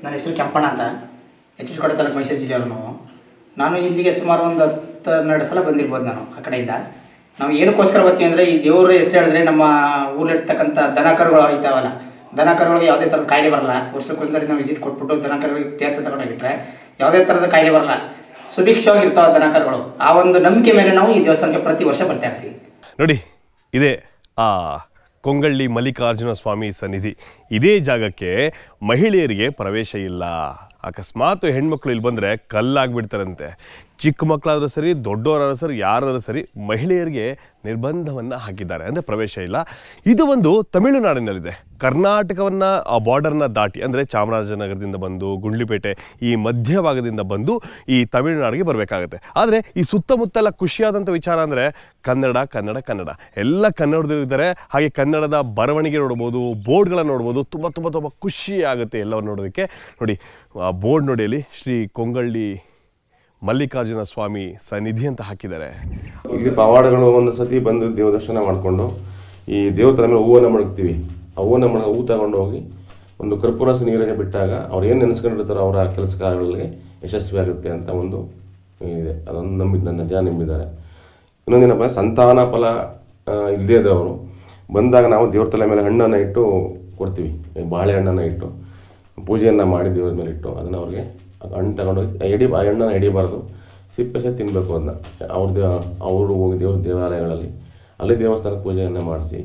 ನನ್ನ ಹೆಸರು ಕೆಂಪಣ್ಣ ಅಂತ ಎಚ್ ಡಿ ತಾಲೂಕು ಮೈಸೂರು ಜಿಲ್ಲೆಯವರು ನಾವು ನಾನು ಇಲ್ಲಿಗೆ ಸುಮಾರು ಒಂದು ಹತ್ತು ಹನ್ನೆರಡು ಸಲ ಬಂದಿರ್ಬೋದು ನಾನು ಆ ಕಡೆಯಿಂದ ನಾವು ಏನಕ್ಕೋಸ್ಕರ ಬರ್ತೀವಿ ಅಂದರೆ ಈ ದೇವ್ರ ಹೆಸರು ಹೇಳಿದ್ರೆ ನಮ್ಮ ಊರಲ್ಲಿರ್ತಕ್ಕಂಥ ದನ ಕರುಗಳು ಇದ್ದಾವಲ್ಲ ದನ ಕರುಗಳಿಗೆ ಯಾವುದೇ ಥರದ ಕಾಯಿಲೆ ಬರಲ್ಲ ವರ್ಷಕ್ಕೊಂದ್ಸರಿ ನಾವು ವಿಸಿಟ್ ಕೊಟ್ಬಿಟ್ಟು ದನ ಕರುಗಳಿಗೆ ತೀರ್ಥ ತಗೊಂಡೋಗಿಟ್ರೆ ಯಾವುದೇ ಥರದ ಕಾಯಿಲೆ ಬರಲ್ಲ ಸುಭಿಕ್ಷವಾಗಿರ್ತಾವೆ ದನ ಕರುಗಳು ಆ ಒಂದು ನಂಬಿಕೆ ಮೇಲೆ ನಾವು ಈ ದೇವಸ್ಥಾನಕ್ಕೆ ಪ್ರತಿ ವರ್ಷ ಬರ್ತಾ ಇರ್ತೀವಿ ನೋಡಿ ಇದೇ ಆ ಕೊಂಗಳ್ಳಿ ಮಲ್ಲಿಕಾರ್ಜುನ ಸ್ವಾಮಿ ಸನ್ನಿಧಿ ಇದೇ ಜಾಗಕ್ಕೆ ಮಹಿಳೆಯರಿಗೆ ಪ್ರವೇಶ ಇಲ್ಲ ಅಕಸ್ಮಾತ್ ಹೆಣ್ಮಕ್ಳು ಇಲ್ಲಿ ಬಂದರೆ ಕಲ್ಲಾಗ್ಬಿಡ್ತಾರಂತೆ ಚಿಕ್ಕ ಮಕ್ಕಳಾದ್ರೂ ಸರಿ ದೊಡ್ಡವರಾದ್ರೂ ಸರಿ ಯಾರಾದ್ರೂ ಸರಿ ಮಹಿಳೆಯರಿಗೆ ನಿರ್ಬಂಧವನ್ನು ಹಾಕಿದ್ದಾರೆ ಅಂದರೆ ಪ್ರವೇಶ ಇಲ್ಲ ಇದು ಒಂದು ತಮಿಳುನಾಡಿನಲ್ಲಿದೆ ಕರ್ನಾಟಕವನ್ನು ಆ ಬಾರ್ಡರ್ನ ದಾಟಿ ಅಂದರೆ ಚಾಮರಾಜನಗರದಿಂದ ಬಂದು ಗುಂಡ್ಲಿಪೇಟೆ ಈ ಮಧ್ಯಭಾಗದಿಂದ ಬಂದು ಈ ತಮಿಳುನಾಡಿಗೆ ಬರಬೇಕಾಗುತ್ತೆ ಆದರೆ ಈ ಸುತ್ತಮುತ್ತಲ ಖುಷಿಯಾದಂಥ ವಿಚಾರ ಅಂದರೆ ಕನ್ನಡ ಕನ್ನಡ ಕನ್ನಡ ಎಲ್ಲ ಕನ್ನಡದಲ್ಲಿದ್ದಾರೆ ಹಾಗೆ ಕನ್ನಡದ ಬರವಣಿಗೆ ನೋಡ್ಬೋದು ಬೋರ್ಡ್ಗಳನ್ನು ನೋಡ್ಬೋದು ತುಂಬ ತುಂಬ ತುಂಬ ಖುಷಿ ಆಗುತ್ತೆ ಎಲ್ಲವನ್ನು ನೋಡೋದಕ್ಕೆ ನೋಡಿ ಆ ಬೋರ್ಡ್ ನೋಡಿ ಅಲ್ಲಿ ಶ್ರೀ ಕೊಂಗಳ್ಳಿ ಮಲ್ಲಿಕಾರ್ಜುನ ಸ್ವಾಮಿ ಸನ್ನಿಧಿ ಅಂತ ಹಾಕಿದ್ದಾರೆ ಇಲ್ಲಿ ಪವಾಡಗಳು ಒಂದು ಸತಿ ಬಂದು ದೇವ ದರ್ಶನ ಮಾಡಿಕೊಂಡು ಈ ದೇವ್ರ ತಲೆ ಮೇಲೆ ಹೂವನ್ನು ಮಡಗ್ತೀವಿ ಆ ಹೂವನ್ನು ಮಡ ಹೂ ತಗೊಂಡು ಹೋಗಿ ಒಂದು ಕರ್ಪೂರಸ ನೀರಿಗೆ ಬಿಟ್ಟಾಗ ಅವ್ರು ಏನು ನೆನೆಸ್ಕೊಂಡಿರ್ತಾರೋ ಅವರ ಕೆಲಸ ಕಾರ್ಯಗಳಿಗೆ ಯಶಸ್ವಿ ಆಗುತ್ತೆ ಅಂತ ಒಂದು ಇದೆ ಅದೊಂದು ನಂಬಿ ನನ್ನ ಜನ ನಂಬಿದ್ದಾರೆ ಇನ್ನೊಂದೇನಪ್ಪ ಸಂತಾನ ಫಲ ಆ, ಇಲ್ಲದೇ ಇದ್ದವರು ಬಂದಾಗ ನಾವು ದೇವ್ರ ತಲೆ ಮೇಲೆ ಹಣ್ಣನ್ನು ಇಟ್ಟು ಕೊಡ್ತೀವಿ ಈ ಬಾಳೆಹಣ್ಣನ್ನು ಇಟ್ಟು ಪೂಜೆಯನ್ನು ಮಾಡಿ ದೇವ್ರ ಮೇಲೆ ಇಟ್ಟು ಅದನ್ನು ಅವ್ರಿಗೆ ಹಣ್ಣು ತಗೊಂಡೋಗಿ ಎಡಿ ಆ ಹಣ್ಣನ್ನು ಹಿಡಿಬಾರ್ದು ಸಿಪ್ಪೆ ಸಹ ತಿನ್ನಬೇಕು ಅದನ್ನ ಅವ್ರದ್ದು ಅವರು ಹೋಗಿ ದೇವ ದೇವಾಲಯಗಳಲ್ಲಿ ಅಲ್ಲಿ ದೇವಸ್ಥಾನ ಪೂಜೆಯನ್ನು ಮಾಡಿಸಿ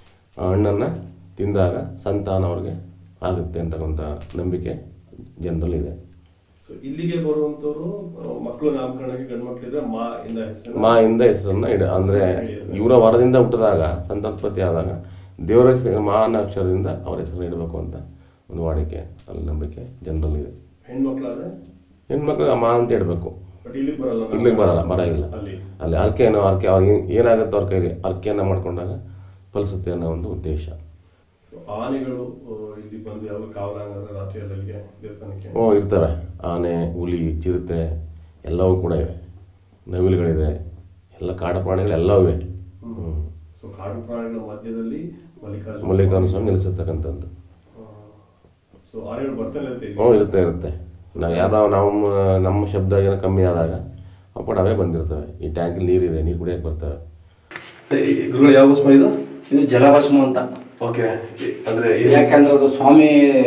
ಆ ಹಣ್ಣನ್ನು ತಿಂದಾಗ ಸಂತಾನ ಅವ್ರಿಗೆ ಆಗುತ್ತೆ ಅಂತಕ್ಕಂಥ ನಂಬಿಕೆ ಜನರಲ್ಲಿದೆ ಸೊ ಇಲ್ಲಿಗೆ ಬರುವಂತವರು ಮಕ್ಕಳು ನಾಮಕರಣಕ್ಕೆ ಗಂಡು ಮಕ್ಕಳಿದ್ರೆ ಮಾ ಇಂದ ಹೆಸರು ಮಾ ಇಂದ ಹೆಸರನ್ನ ಇಡ ಅಂದ್ರೆ ಇವರ ವರದಿಂದ ಹುಟ್ಟಿದಾಗ ಸಂತಾನೋತ್ಪತ್ತಿ ಆದಾಗ ದೇವರ ಹೆಸರು ಮಾ ಅನ್ನೋ ಅಕ್ಷರದಿಂದ ಅವ್ರ ಹೆಸರನ್ನ ಇಡಬೇಕು ಅಂತ ಒಂದು ವಾಡಿಕೆ ಅಲ್ಲಿ ನಂಬಿಕೆ ಜನರಲ್ಲಿದೆ ಹೆಣ್ಮಕ್ಳಾದ್ರೆ ಹೆಣ್ಮಕ್ಳು ಮಾ ಅಂತ ಇಡಬೇಕು ಬಟ್ ಇಲ್ಲಿ ಬರಲ್ಲ ಇಲ್ಲಿಗೆ ಬರಲ್ಲ ಬರೋಂಗಿಲ್ಲ ಅಲ್ಲಿ. ಅಲ್ಲಿ ಅರ್ಕೆಯನ್ನು ಅರ್ಕೆ ಅವ್ರಿಗೆ ಏನಾಗುತ್ತೆ ಅವ್ರ ಕೈಲಿ ಅರ್ಕೆಯನ್ನು ಮಾಡ್ಕೊಂಡಾಗ ಫಲಿಸುತ್ತೆ ಅನ್ನೋ ಒಂದು ಉದ್ದೇಶ ಸೊ ಆನೆಗಳು ಆ, ಇಲ್ಲಿ ಬಂದು ಯಾವ ಕಾವಲಾಂಗದ ರಾತ್ರಿ ಅಲ್ಲಿಗೆ ದೇವಸ್ಥಾನಕ್ಕೆ ಓ ಇರ್ತವೆ ಆನೆ ಹುಲಿ ಚಿರತೆ ಎಲ್ಲವೂ ಕೂಡ ಇವೆ ನವಿಲುಗಳಿದೆ ಎಲ್ಲ ಕಾಡು ಪ್ರಾಣಿಗಳು ಎಲ್ಲವೂ ಇವೆ ಹ್ಮ್. ಸೊ ಕಾಡು ಪ್ರಾಣಿಗಳ ಮಧ್ಯದಲ್ಲಿ ಮಲ್ಲಿಕಾರ್ಜುನ ಮಲ್ಲಿಕಾರ್ಜುನ ಸ್ವಾಮಿ ನಿಲ್ಲಿಸತಕ್ಕಂಥದ್ದು ಸೊ ಆನೆಗಳು ಬರ್ತಾನೆ ಇರುತ್ತೆ ಇಲ್ಲಿ. ಹ್ಞೂ ಇರುತ್ತೆ ಇರುತ್ತೆ ನಾವು ಯಾರೋ ನಮ್ಮ ನಮ್ಮ ಶಬ್ದ ಏನೋ ಕಮ್ಮಿ ಆದಾಗ ಅಪ್ಪಡ ಅವೇ ಬಂದಿರ್ತವೆ ಈ ಟ್ಯಾಂಕಲ್ಲಿ ನೀರಿದೆ ನೀರು ಕುಡಿಯೋಕೆ ಬರ್ತವೆ ಗುರುಗಳು ಯಾವ ಭಸ್ಮ ಇದು ಇದು ಜಲಭಸ್ಮ ಅಂತ ಓಕೆ ಅಂದ್ರೆ ಯಾಕಂದ್ರೆ ಅದು ಸ್ವಾಮಿ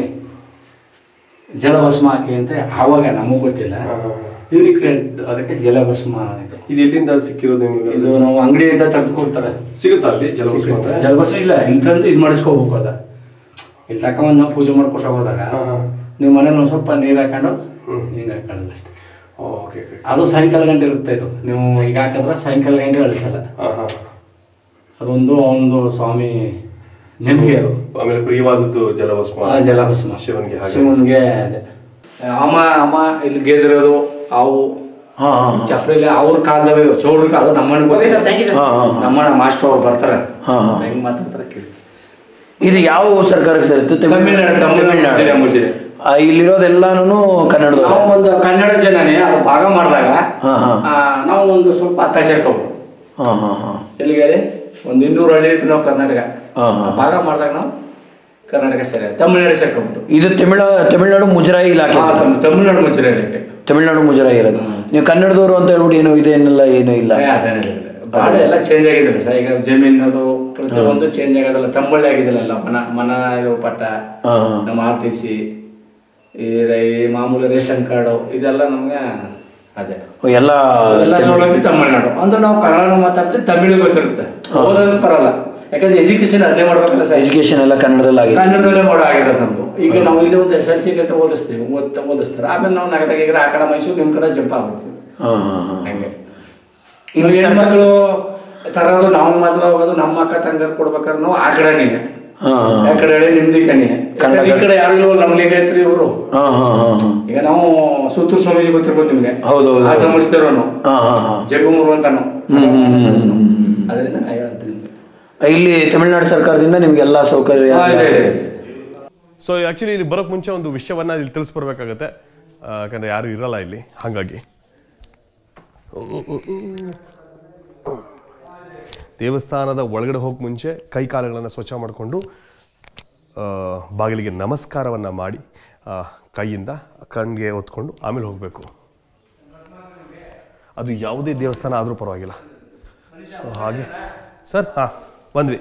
ಜಲಭಸ್ಮ ಹಾಕಿ ಅಂತ ಆವಾಗ ನಮಗ್ ಗೊತ್ತಿಲ್ಲ ಇದಕ್ಕೆ ಅದಕ್ಕೆ ಜಲಭಸ್ಮ ಇದು ಇದು ಎಲ್ಲಿಂದ ಸಿಕ್ಕಿರೋದು ನಿಮಗೆ ಇದು ನಾವು ಅಂಗಡಿಯಿಂದ ತೆಗೆದು ಕೊಡ್ತಾರೆ ಸಿಗುತ್ತಾ ಅಲ್ಲಿ ಜಲಭಸ್ಮ ಅಂತ ಜಲಭಸ್ಮ ಇಲ್ಲ ಇಲ್ಲಿ ತಂದು ಇದು ಮಾಡಿಸ್ಕೋಬೇಕು ಅದ ಇಲ್ಲಿ ತಕೊಂಬಂದು ನಾವು ಪೂಜೆ ಮಾಡ್ಕೊಟ್ಟು ಹೋದಾಗ ನೀವು ಮನೇಲಿ ಒಂದು ಸ್ವಲ್ಪ ನೀರು ಹಾಕೊಂಡು ಹಿಂಗೆ ಹಾಕೊಳ್ಳೋದು ಅಷ್ಟೇ ಓಕೆ ಓಕೆ ಅದು ಸಾಯಂಕಾಲ ಗಂಟೆ ಇರುತ್ತೆ ಇದು ನೀವು ಈಗ ಹಾಕಿದ್ರೆ ಸಾಯಂಕಾಲ ಗಂಟೆ ಅಳಿಸಲ್ಲ ಹಾಂ ಹಾಂ ಅದೊಂದು ಒಂದು ಸ್ವಾಮಿ ನಂಬಿಕೆ ಅದು ಆಮೇಲೆ ಪ್ರಿಯವಾದದ್ದು ಜಲಭಸ್ಮ ಆ ಜಲಭಸ್ಮ ಶಿವನಿಗೆ ಹಾಗೆ ಶಿವನ್ಗೆ ಅದೇ ಅಮ್ಮ ಅಮ್ಮ ಇಲ್ಲಿ ಗೆದಿರೋದು ಅವು ಚಪ್ರಿಲಿ ಅವ್ರ ಕಾಲದಲ್ಲಿ ಚೌಡ್ರ ಕಾಲ ನಮ್ಮಣ್ಣ ನಮ್ಮಣ್ಣ ಮಾಸ್ಟರ್ ಅವ್ರು ಬರ್ತಾರೆ ಹಾ, ಹಾ. ಹೆಂಗ್ ಮಾತಾಡ್ತಾರೆ ಕೇಳಿ ಇದು ಯಾವ ಸರ್ಕಾರಕ್ಕೆ ಸೇರುತ್ತೆ ತಮಿಳ್ನಾಡು ತಮಿಳ್ನಾಡು ಮುಜರೆ, ಮುಜರೆ. ಆ, ಇಲ್ಲಿರೋದೆಲ್ಲಾನು ಕನ್ನಡದವ್ರು ನಾವು ಒಂದು ಕನ್ನಡ ಜನನೇ ಅದು ಭಾಗ ಮಾಡಿದಾಗ ಹಾ, ಹಾ. ಆ, ನಾವು ಒಂದು ಸ್ವಲ್ಪ ಹತ್ತ ಸೇರ್ಕೊಬೋದು ಹಾ ಹಾ ಹಾ ಎಲ್ಲಿಗೆ ಹೇಳಿ? ಒಂದು ಇನ್ನೂರು ಹಳ್ಳಿ ಇತ್ತು ನಾವು ಕರ್ನಾಟಕ ಹಾ, ಹಾ. ಆ ಭಾಗ ಮಾಡಿದಾಗ ನಾವು ಕರ್ನಾಟಕ ಸೇರಿ ತಮಿಳ್ನಾಡು ಸೇರ್ಕೊಂಡ್ಬಿಟ್ಟು ಇದು ತಮಿಳ ತಮಿಳ್ನಾಡು ಮುಜರಾಯಿ ಇಲಾಖೆ ಆ, ತಮ್- ತಮಿಳ್ನಾಡು ಮುಜರೆ ಇಲಾಖೆ ತಮಿಳ್ನಾಡು ಮುಜರಾಯಿ ಇರೋದು ನೀವು ಕನ್ನಡದವರು ಅಂತ ಹೇಳ್ಬಿಟ್ಟು ಏನು ಇದೆ ಏನಿಲ್ಲ ಏನು ಇಲ್ಲ ಏ, ಅದೇನಿಲ್ಲ, ಇಲ್ಲ. ಬಾಳ ಎಲ್ಲ ಚೇಂಜ್ ಆಗಿದಿಲ್ಲ ಸರ್ ಈಗ ಜಮೀನ್ ಅದು ಪ್ರತಿಯೊಂದು ಚೇಂಜ್ ಆಗೋದಲ್ಲ ತಂಬಳ್ಳಿ ಆಗಿದಿಲ್ಲ ಎಲ್ಲ ಮನ ಮನ ಇದು ಪಟ್ಟ ಹಾ, ಹಾ. ನಮ್ಮ ಆರ್ ಟಿ ಸಿ ಈ ರೈ- ಈ ಮಾಮೂಲಿ ರೇಷನ್ ಕಾರ್ಡು ಇದೆಲ್ಲ ನಮ್ಗೆ ಅದೇ ಓ, ಎಲ್ಲ ಎಲ್ಲ ಸೌಲಭ್ಯ ತಮಿಳ್ನಾಡು ಅಂದ್ರೆ ನಾವು ಕನ್ನಡ ಮಾತಾಡ್ತೀವಿ ತಮಿಳು ಗೊತ್ತಿರುತ್ತೆ ಓದೋದು ಬರಲ್ಲ ಯಾಕಂದ್ರೆ ಎಜುಕೇಶನ್ ಅದೇ ಮಾಡ್ಬೇಕಲ್ಲ ಸರ್ ಎಜುಕೇಶನ್ ಎಲ್ಲ ಕನ್ನಡದಲ್ಲಿ ಆಗಿದೆ ಕನ್ನಡದಲ್ಲೇ ಮಾಡೋ ಆಗಿರೋದು ನಮ್ದು ಈಗ ನಾವು ಇಲ್ಲಿ ಒಂದು ಎಸ್ ಎಲ್ ಸಿ ಗಂಟೆ ಓದಿಸ್ತೀವಿ ಓದ್ತಾ ಓದಿಸ್ತಾರೆ ಆಮೇಲೆ ನಾವು ನಗರದಾಗ ಈಗ ಆ ಕಡೆ ಮೈಸೂರು ನಿಮ್ಮ ಕಡೆ ಜಂಪ್ ಆಗ್ಬಿಡ್ತೀವಿ ಹಾ ಹಾ ಹಾ ಹಂಗೆ ಇಲ್ಲಿ ಇಲ್ಲಿ ಹೆಣ್ಮಕ್ಳು ತರೋದು ನಾವು ಮೊದಲು ಹೋಗೋದು ನಮ್ಮ ಅಕ್ಕ ತಂಗರ್ ಕೊಡ್ಬೇಕಾದ್ರೆ ನಾವು ಆ ಕಡೆನೇ ಹಾ ಆ ಕಡೆ ಹೇಳಿ ನಿಮ್ದಿ ಕಣಿ ಕನ್ನಡ ಈ ಕಡೆ ಯಾರು ಇಲ್ವಲ್ಲ ನಮ್ಮ ಲಿಂಗಾಯತ್ರಿ ಇವರು ಹಾ ಹಾ ಹಾ ಹಾ ಈಗ ನಾವು ಸುತ್ತೂರು ಸ್ವಾಮೀಜಿ ಗೊತ್ತಿರ್ಬೋದು ನಿಮ್ಗೆ ಹೌದು, ಹೌದು. ಆ ಸಂಸ್ಥೆರೋನು ಹಾ ಹಾ ಹಾ ಜಗಮೂರು ಅಂತಾನು ಹ್ಮ್ ಹ್ಮ್ ಹ್ಮ್ ಹ್ಮ್ ಹ್ಮ್ ಹ್ಮ್. ಅದರಿಂದ ನಾ ಹೇಳ್ತೀನಿ ಇಲ್ಲಿ ತಮಿಳುನಾಡು ಸರ್ಕಾರದಿಂದ ನಿಮ್ಗೆ ಎಲ್ಲ ಸೌಕರ್ಯ ಹಾ, ಇದೆ, ಇದೆ. ಸೊ ಆ್ಯಕ್ಚುಲಿ ಇಲ್ಲಿ ಬರೋಕ್ಕೆ ಮುಂಚೆ ಒಂದು ವಿಷಯವನ್ನು ಇಲ್ಲಿ ತಿಳಿಸ್ಬರ್ಬೇಕಾಗತ್ತೆ ಆ, ಯಾಕಂದ್ರೆ ಯಾರು ಇರಲ್ಲ ಇಲ್ಲಿ ಹಾಗಾಗಿ ದೇವಸ್ಥಾನದ ಒಳಗಡೆ ಹೋಗಕ್ಕೆ ಮುಂಚೆ ಕೈ ಕಾಲುಗಳನ್ನು ಸ್ವಚ್ಛ ಮಾಡಿಕೊಂಡು ಬಾಗಿಲಿಗೆ ನಮಸ್ಕಾರವನ್ನು ಮಾಡಿ ಆ, ಕೈಯಿಂದ ಕಣ್ಣಿಗೆ ಹೊತ್ಕೊಂಡು ಆಮೇಲೆ ಹೋಗಬೇಕು ಅದು ಯಾವುದೇ ದೇವಸ್ಥಾನ ಆದರೂ ಪರವಾಗಿಲ್ಲ ಸೊ ಹಾಗೆ ಸರ್ ಹಾಂ ಬಂದ್ವಿ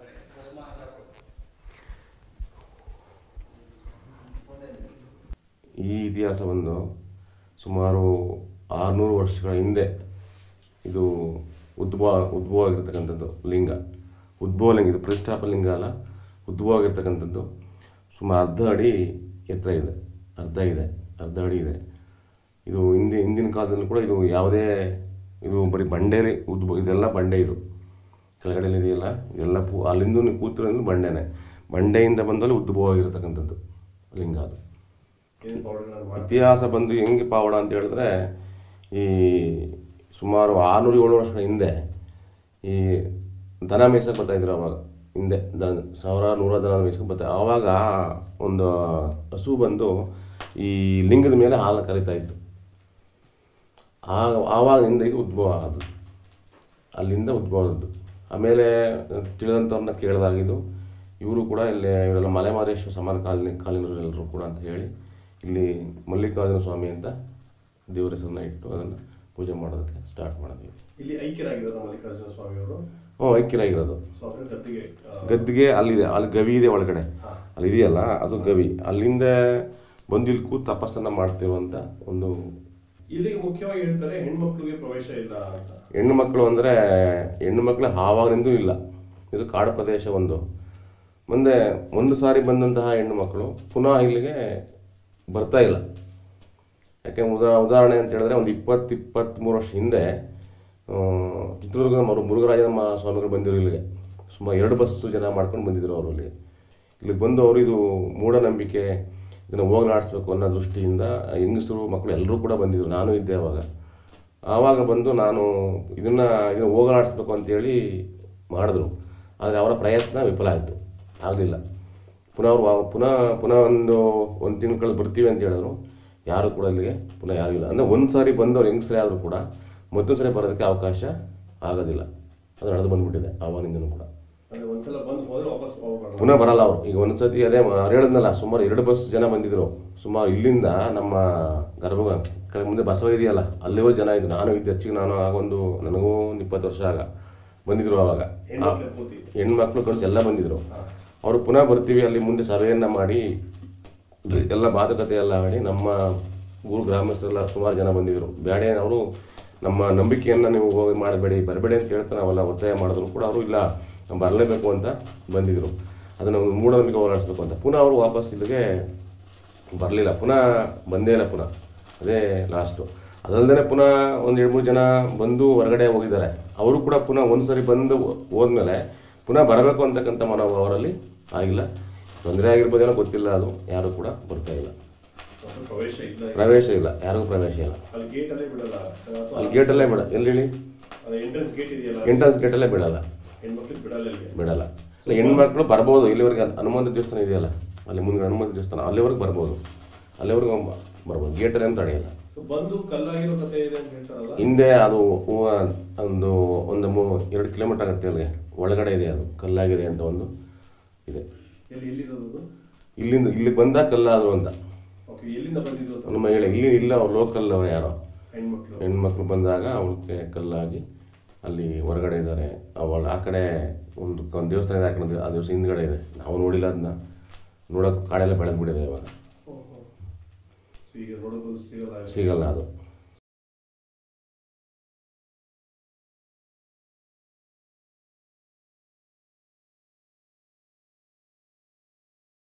ಈ ಇತಿಹಾಸ ಬಂದು ಸುಮಾರು ಆರುನೂರು ವರ್ಷಗಳ ಹಿಂದೆ ಇದು ಉದ್ಭವ ಉದ್ಭವ ಆಗಿರ್ತಕ್ಕಂಥದ್ದು ಲಿಂಗ ಉದ್ಭವ ಲಿಂಗ ಇದು ಪ್ರತಿಷ್ಠಾಪನ ಲಿಂಗ ಅಲ್ಲ ಉದ್ಭವ ಆಗಿರ್ತಕ್ಕಂಥದ್ದು ಸುಮಾರು ಅರ್ಧ ಅಡಿ ಎತ್ತರ ಇದೆ ಅರ್ಧ ಇದೆ ಅರ್ಧ ಅಡಿ ಇದೆ ಇದು ಹಿಂದೆ ಹಿಂದಿನ ಕಾಲದಲ್ಲೂ ಕೂಡ ಇದು ಯಾವುದೇ ಇದು ಬರೀ ಬಂಡೆಲಿ ಉದ್ಭವ ಇದೆಲ್ಲ ಬಂಡೆ ಇದು ಕೆಳಗಡೆ ಇದೆಯಲ್ಲ ಇದೆಲ್ಲ ಪೂ ಅಲ್ಲಿಂದ ನೀವು ಕೂತಿರೋದು ಬಂಡೆನೇ ಬಂಡೆಯಿಂದ ಬಂದಲ್ಲಿ ಉದ್ಭವ ಆಗಿರ್ತಕ್ಕಂಥದ್ದು ಲಿಂಗ ಅದು ಇತಿಹಾಸ ಬಂದು ಹೆಂಗೆ ಪಾವಡ ಅಂತ ಹೇಳಿದ್ರೆ ಈ ಸುಮಾರು ಆರುನೂರು ಏಳು ವರ್ಷಗಳ ಹಿಂದೆ ಈ ದನ ಮೇಯ್ಸಕ್ಕೆ ಬರ್ತಾ ಇದ್ರು ಅವಾಗ ಹಿಂದೆ ದನ ಸಾವಿರಾರು ನೂರ ದನ ಮೇಯ್ಸ್ಕೊಂಡು ಬರ್ತಾ ಆವಾಗ ಒಂದು ಹಸು ಬಂದು ಈ ಲಿಂಗದ ಮೇಲೆ ಹಾಲು ಕರಿತಾ ಇತ್ತು ಆಗ ಆವಾಗಿನಿಂದ ಇದು ಉದ್ಭವ ಅದು ಅಲ್ಲಿಂದ ಉದ್ಭವ ಆದದ್ದು ಆಮೇಲೆ ತಿಳಿದಂಥವ್ರನ್ನ ಕೇಳಿದಾಗ ಇದು ಇವರು ಕೂಡ ಇಲ್ಲಿ ಇವರೆಲ್ಲ ಮಲೆಮಾದೇಶ್ವರ ಸಮಾನ ಕಾಲಿನ ಕಾಲಿನರು ಎಲ್ಲರೂ ಕೂಡ ಅಂತ ಹೇಳಿ ಇಲ್ಲಿ ಮಲ್ಲಿಕಾರ್ಜುನ ಸ್ವಾಮಿ ಅಂತ ದೇವರ ಹೆಸರನ್ನ ಇಟ್ಟು ಅದನ್ನು ಪೂಜೆ ಮಾಡೋದಕ್ಕೆ ಸ್ಟಾರ್ಟ್ ಮಾಡಿದ್ವಿ ಇಲ್ಲಿ ಐಕ್ಯರಾಗಿದ್ದಾರೆ ಮಲ್ಲಿಕಾರ್ಜುನ ಸ್ವಾಮಿ ಅವರು ಹ್ಞೂ ಐಕ್ಯರಾಗಿರೋದು ಸ್ವಾಮಿ ಗದ್ದಿಗೆ ಗದ್ದಿಗೆ ಅಲ್ಲಿದೆ ಅಲ್ಲಿ ಗವಿ ಇದೆ ಒಳಗಡೆ ಅಲ್ಲಿ ಇದೆಯಲ್ಲ ಅದು ಗವಿ ಅಲ್ಲಿಂದ ಬಂದು ಇಲ್ಲಿ ಕೂತು ತಪಸ್ಸನ್ನು ಮಾಡ್ತಿರುವಂಥ ಒಂದು ಇಲ್ಲಿಗೆ ಮುಖ್ಯವಾಗಿ ಹೇಳ್ತಾರೆ ಹೆಣ್ಮಕ್ಳಿಗೆ ಪ್ರವೇಶ ಇಲ್ಲ ಅಂತ ಹೆಣ್ಣು ಮಕ್ಕಳು ಅಂದರೆ ಹೆಣ್ಣು ಮಕ್ಕಳು ಆವಾಗಿನಿಂದೂ ಇಲ್ಲ ಇದು ಕಾಡು ಪ್ರದೇಶ ಒಂದು ಮುಂದೆ ಒಂದು ಸಾರಿ ಬಂದಂತಹ ಹೆಣ್ಣು ಮಕ್ಕಳು ಪುನಃ ಇಲ್ಲಿಗೆ ಬರ್ತಾ ಇಲ್ಲ ಯಾಕೆ ಉದಾ ಉದಾಹರಣೆ ಅಂತ ಹೇಳಿದ್ರೆ ಒಂದು ಇಪ್ಪತ್ತು ಇಪ್ಪತ್ತ್ಮೂರು ವರ್ಷ ಹಿಂದೆ ಆ, ಚಿತ್ರದುರ್ಗದ ಮರು ಮುರುಘರಾಜನ ಮ- ಸ್ವಾಮಿಗಳು ಬಂದಿರು ಇಲ್ಲಿಗೆ ಸುಮಾರು ಎರಡು ಬಸ್ಸು ಜನ ಮಾಡ್ಕೊಂಡು ಬಂದಿದ್ರು ಅವರು ಇಲ್ಲಿ ಇಲ್ಲಿಗೆ ಬಂದು ಅವರು ಇದು ಮೂಢನಂಬಿಕೆ ಇದನ್ನು ಹೋಗಲಾಡಿಸ್ಬೇಕು ಅನ್ನೋ ದೃಷ್ಟಿಯಿಂದ ಹೆಂಗಸರು ಮಕ್ಕಳು ಎಲ್ಲರೂ ಕೂಡ ಬಂದಿದ್ರು ನಾನು ಇದ್ದೆ ಅವಾಗ ಆವಾಗ ಬಂದು ನಾನು ಇದನ್ನ ಇದನ್ನ ಹೋಗಲಾಡಿಸ್ಬೇಕು ಅಂತೇಳಿ ಮಾಡಿದ್ರು ಆದರೆ ಅವರ ಪ್ರಯತ್ನ ವಿಫಲ ಆಯಿತು ಆಗಲಿಲ್ಲ ಪುನಃ ಅವರು ವಾ- ಪುನಃ ಪುನಃ ಒಂದು ಒಂದು ತಿಂಗಳು ಕಳೆದು ಬರ್ತೀವಿ ಅಂತ ಹೇಳಿದ್ರು ಯಾರು ಕೂಡ ಇಲ್ಲಿಗೆ ಪುನಃ ಯಾರೂ ಇಲ್ಲ ಅಂದರೆ ಒಂದು ಸಾರಿ ಬಂದವ್ರು ಹೆಂಗಸರೇ ಆದರೂ ಕೂಡ ಮತ್ತೊಂದು ಸಾರಿ ಬರೋದಕ್ಕೆ ಅವಕಾಶ ಆಗೋದಿಲ್ಲ ಅದು ನಡೆದು ಬಂದ್ಬಿಟ್ಟಿದೆ ಆವಾಗಿನಿಂದನೂ ಕೂಡ ಅಂದ್ರೆ ಒಂದ್ಸಲ ಬಂದು ಹೋದ್ರೆ ವಾಪಸ್ ಹೋಗ್ಬಾರ್ದು ಪುನಃ ಬರಲ್ಲ ಅವರು ಈಗ ಒಂದ್ಸತಿ ಅದೇ ಅವ್ರು ಹೇಳಿದ್ನಲ್ಲ ಸುಮಾರು ಎರಡು ಬಸ್ ಜನ ಬಂದಿದ್ರು ಸುಮಾರು ಇಲ್ಲಿಂದ ನಮ್ಮ ಗರ್ಭ ಕೆಳಗೆ ಮುಂದೆ ಬಸವ ಇದೆಯಲ್ಲ ಅಲ್ಲಿವರೆಗೂ ಜನ ಇದ್ರು ನಾನು ಇದ್ದೆ ಹೆಚ್ಚಿಗೆ ನಾನು ಆಗ ಒಂದು ನನಗೂ ಒಂದು ಇಪ್ಪತ್ತು ವರ್ಷ ಆಗ ಬಂದಿದ್ರು ಅವಾಗ ಹೆಣ್ಮಕ್ಳು ಪೂರ್ತಿ. ಹೆಣ್ಮಕ್ಳು ಗಂಡಸು ಎಲ್ಲ ಬಂದಿದ್ರು ಅವರು ಪುನಃ ಬರ್ತೀವಿ ಅಲ್ಲಿ ಮುಂದೆ ಸಭೆಯನ್ನ ಮಾಡಿ ಎಲ್ಲ ಮಾತುಕತೆ ಎಲ್ಲ ಮಾಡಿ ನಮ್ಮ ಊರು ಗ್ರಾಮಸ್ಥರೆಲ್ಲ ಸುಮಾರು ಜನ ಬಂದಿದ್ರು ಬೇಡ ಅವರು ನಮ್ಮ ನಂಬಿಕೆಯನ್ನು ನೀವು ಹೋಗಿ ಮಾಡಬೇಡಿ ಬರಬೇಡಿ ಅಂತ ಹೇಳ್ತಾ ನಾವೆಲ್ಲ ಒತ್ತಾಯ ಮಾಡಿದ್ರು ಕೂಡ ಅವರು ಇಲ್ಲ ನಾವು ಬರಲೇಬೇಕು ಅಂತ ಬಂದಿದ್ರು ಅದನ್ನು ಒಂದು ಮೂಢನಂಬಿಕೆ ಹೋರಾಡಿಸ್ಬೇಕು ಅಂತ ಪುನಃ ಅವರು ವಾಪಸ್ ಇಲ್ಲಿಗೆ ಬರಲಿಲ್ಲ ಪುನಃ ಬಂದೇ ಇಲ್ಲ ಪುನಃ ಅದೇ ಲಾಸ್ಟು ಅದಲ್ಲದೆ ಪುನಃ ಒಂದು ಎರಡು ಮೂರು ಜನ ಬಂದು ಹೊರಗಡೆ ಹೋಗಿದ್ದಾರೆ ಅವರು ಕೂಡ ಪುನಃ ಒಂದು ಸರಿ ಬಂದು ಹೋದ್ಮೇಲೆ ಪುನಃ ಬರಬೇಕು ಅಂತಕ್ಕಂಥ ಮನೋಭಾವ ಅವರಲ್ಲಿ ಆಗಿಲ್ಲ ತೊಂದರೆ ಆಗಿರ್ಬೋದೇನೋ ಗೊತ್ತಿಲ್ಲ ಅದು ಯಾರು ಕೂಡ ಬರ್ತಾ ಇಲ್ಲ ಅದು ಪ್ರವೇಶ ಇಲ್ಲ ಪ್ರವೇಶ ಇಲ್ಲ ಯಾರಿಗೂ ಪ್ರವೇಶ ಇಲ್ಲ ಅಲ್ಲಿ ಗೇಟ್ ಅಲ್ಲೇ ಬಿಡಲ್ಲ ಅಥವಾ ಅಲ್ಲಿ ಗೇಟಲ್ಲೇ ಬಿಡ ಎಲ್ಲಿ ಹೇಳಿ ಅದು ಎಂಟ್ರೆನ್ಸ್ ಗೇಟ್ ಇದೆಯಲ್ಲ ಎಂಟ್ರೆನ್ಸ್ ಗೇಟಲ್ಲೇ ಬಿಡಲ್ಲ ಹೆಣ್ಮಕ್ಳಿಗೆ ಬಿಡಲ್ಲ ಇಲ್ಲಿ ಬಿಡಲ್ಲ ಇಲ್ಲ ಹೆಣ್ಮಕ್ಳು ಬರ್ಬೋದು ಇಲ್ಲಿವರೆಗೆ ಹನುಮಂತ ದೇವಸ್ಥಾನ ಇದೆಯಲ್ಲ ಅಲ್ಲಿ ಮುಂದೆ ಹನುಮಂತ ದೇವಸ್ಥಾನ ಅಲ್ಲಿವರೆಗೆ ಬರ್ಬೋದು ಅಲ್ಲಿವರೆಗೂ ಬರ್ಬೋದು ಗೇಟಲ್ಲಿ ಅಂತ ತಡೆಯಲ್ಲ So ಬಂದು ಕಲ್ಲಾಗಿರೋ ಕಥೆ ಇದೆ ಅಂತ ಹೇಳ್ತಾರಲ್ಲ ಹಿಂದೆ ಅದು ಹೂವ ಒಂದು ಒಂದು ಮೂ ಎರಡು ಕಿಲೋಮೀಟರ್ ಆಗುತ್ತೆ ಅಲ್ಲಿಗೆ ಒಳಗಡೆ ಇದೆ ಅದು ಕಲ್ಲಾಗಿದೆ ಅಂತ ಒಂದು ಇದೆ ಎಲ್ಲಿ ಎಲ್ಲಿರೋದು ಅದು? ಇಲ್ಲಿಂದ ಇಲ್ಲಿ ಬಂದ ಕಲ್ಲಾದ್ರು ಅಂತ ಓಕೆ ಎಲ್ಲಿಂದ ಬಂದಿದ್ದು ಅಂತ ನಮ್ಮ ಹೇಳಿ ಇಲ್ಲಿ ಇಲ್ಲ ಅವ್ರು ಲೋಕಲ್ ಅವ್ರು ಯಾರೋ ಹೆಣ್ಮಕ್ಳು ಹೆಣ್ಮಕ್ಳು ಬಂದಾಗ ಅವಳಿಗೆ ಕಲ್ಲಾಗಿ ಅಲ್ಲಿ ಹೊರಗಡೆ ಇದ್ದಾರೆ ಅವಳು ಆ ಕಡೆ ಒಂದು ಒಂದು ದೇವಸ್ಥಾನ ಇದೆ ಹಾಕೊಂಡು ಆ ದಿವಸ ಹಿಂದ್ಗಡೆ ಇದೆ ನಾವು ನೋಡಿಲ್ಲ ಅದನ್ನ ನೋಡೋಕೆ ಕಾಡೆಲ್ಲ ಬೆಳೆದ್ಬಿಟ್ಟಿದೆ ಇವಾಗ ಸೊ ಈಗ ನೋಡೋದು ಸಿಗಲ್ಲ ಸಿಗಲ್ಲ ಅದು